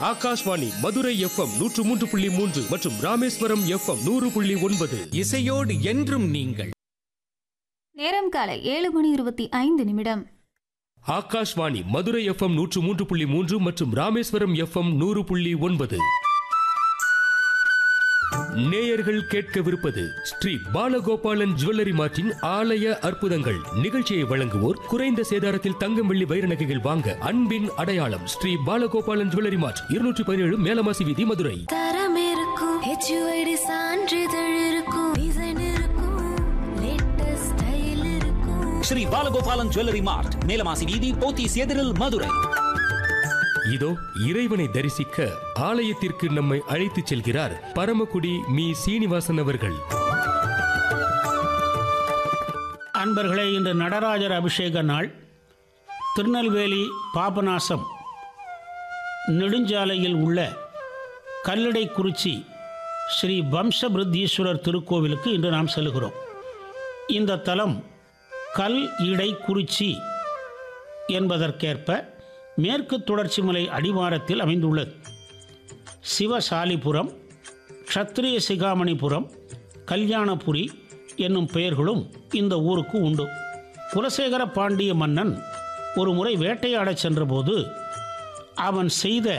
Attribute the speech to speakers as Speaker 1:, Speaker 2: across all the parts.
Speaker 1: Akashvani Madurai FM நூற்று மூன்று புள்ளி மூன்று மற்றும் ராமேஸ்வரம் எஃப்எம் நூறு புள்ளி ஒன்பது
Speaker 2: இசையோடு என்றும் நீங்கள்
Speaker 3: நேரம் காலை ஏழு மணி இருபத்தி ஐந்து நிமிடம்
Speaker 1: ஆகாஷ்வாணி மதுரை எஃப்எம் நூற்று மூன்று புள்ளி மூன்று மற்றும் ராமேஸ்வரம் எஃப்எம் நூறு புள்ளி ஒன்பது நேயர்கள் கேட்கவிருப்பது ஸ்ரீ பாலகோபாலன் ஜுவல்லரி மார்ட்டின் ஆலய அற்புதங்கள் நிகழ்ச்சியை வழங்குவோர் குறைந்த சேதாரத்தில் தங்கம் வெள்ளி வைர நகைகள் வாங்க அன்பின் அடையாளம் ஸ்ரீ பாலகோபாலன் ஜுவல்லரி மார்ட் இருநூற்றி பதினேழு மேலமாசி வீதி மதுரை
Speaker 4: தரம் இருக்கும் ஹெச்யூஐடி சான்றிதழ் இருக்கும் டிசைன் இருக்கும் லேட்டஸ்ட் ஸ்டைல் இருக்கும்
Speaker 5: ஸ்ரீ பாலகோபாலன் ஜுவல்லரி மார்ட் மேலமாசி வீதி போத்தீஸ் எதிரில் மதுரை
Speaker 1: இதோ இறைவனை தரிசிக்க ஆலயத்திற்கு நம்மை அழைத்துச் செல்கிறார் பரமக்குடி மீ சீனிவாசன் அவர்கள்
Speaker 6: அன்பர்களே இன்று நடராஜர் அபிஷேக நாள் திருநெல்வேலி பாபநாசம் நெடுஞ்சாலையில் உள்ள கல்லடைக்குறிச்சி ஸ்ரீ வம்சபிருத்தீஸ்வரர் திருக்கோவிலுக்கு இன்று நாம் செல்கிறோம் இந்த தலம் கல் இடை குறிச்சி என்பதற்கேற்ப மேற்கு தொடர்ச்சி மலை அடிவாரத்தில் அமைந்துள்ளது சிவசாலிபுரம் க்ஷத்ரிய சிகாமணிபுரம் கல்யாணபுரி என்னும் பெயர்களும் இந்த ஊருக்கு உண்டு குலசேகர பாண்டிய மன்னன் ஒரு முறை வேட்டையாடச் சென்றபோது அவன் செய்த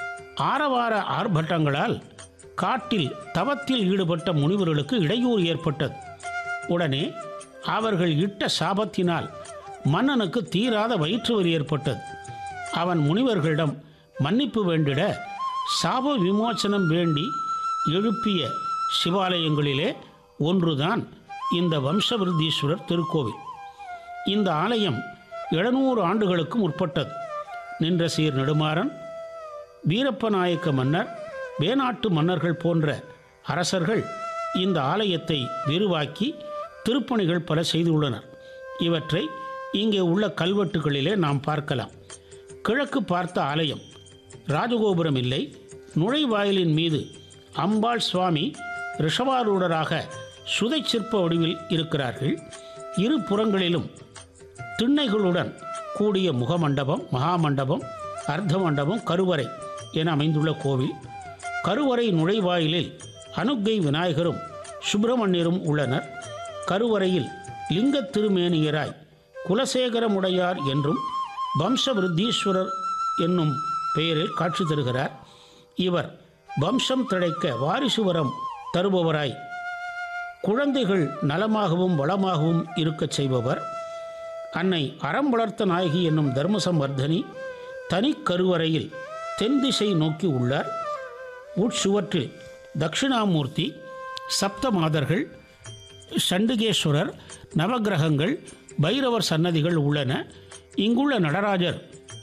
Speaker 6: ஆரவார ஆர்ப்பட்டங்களால் காட்டில் தவத்தில் ஈடுபட்ட முனிவர்களுக்கு இடையூறு ஏற்பட்டது உடனே அவர்கள் இட்ட சாபத்தினால் மன்னனுக்கு தீராத வயிற்று வலி ஏற்பட்டது அவன் முனிவர்களிடம் மன்னிப்பு வேண்டிட சாப விமோசனம் வேண்டி எழுப்பிய சிவாலயங்களிலே ஒன்றுதான் இந்த வம்சவிருத்தீஸ்வரர் திருக்கோவில் இந்த ஆலயம் எழுநூறு ஆண்டுகளுக்கு முற்பட்டது நின்ற சீர் நெடுமாறன் வீரப்ப நாயக்க மன்னர் வேணாட்டு மன்னர்கள் போன்ற அரசர்கள் இந்த ஆலயத்தை விரிவாக்கி திருப்பணிகள் பல செய்துள்ளனர் இவற்றை இங்கே உள்ள கல்வெட்டுகளிலே நாம் பார்க்கலாம் கிழக்கு பார்த்த ஆலயம் ராஜகோபுரம் இல்லை நுழைவாயிலின் மீது அம்பாள் சுவாமி ரிஷபாரூடராக சுதை சிற்ப வடிவில் இருக்கிறார்கள் இரு புறங்களிலும் திண்ணைகளுடன் கூடிய முகமண்டபம் மகாமண்டபம் அர்த்த மண்டபம் கருவறை என அமைந்துள்ள கோவில் கருவறை நுழைவாயிலில் அனுக்கை விநாயகரும் சுப்பிரமணியரும் உள்ளனர் கருவறையில் லிங்க திருமேனியராய் குலசேகரமுடையார் என்றும் வம்சவிருத்தீஸ்வரர் என்னும் பெயரில் காட்சி தருகிறார் இவர் வம்சம் திளைக்க வாரிசு வரம் தருபவராய் குழந்தைகள் நலமாகவும் வளமாகவும் இருக்கச் செய்பவர் அன்னை அறம் வளர்த்த நாயகி என்னும் தர்மசம்வர்தனி தனி கருவறையில் தென் திசை நோக்கி உள்ளார் உட்சுவற்றில் தட்சிணாமூர்த்தி சப்த மாதர்கள் சண்டிகேஸ்வரர் நவக்கிரகங்கள் பைரவர் சன்னதிகள் உள்ளன இங்குள்ள நடராஜர்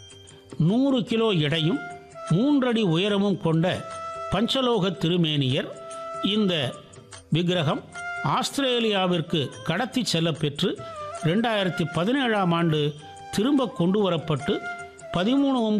Speaker 6: நூறு கிலோ எடையும் மூன்றடி உயரமும் கொண்ட பஞ்சலோக திருமேனியர் இந்த விக்கிரகம் ஆஸ்திரேலியாவிற்கு கடத்தி செல்லப்பெற்று ரெண்டாயிரத்தி பதினேழாம் ஆண்டு திரும்ப கொண்டு வரப்பட்டு பதிமூணு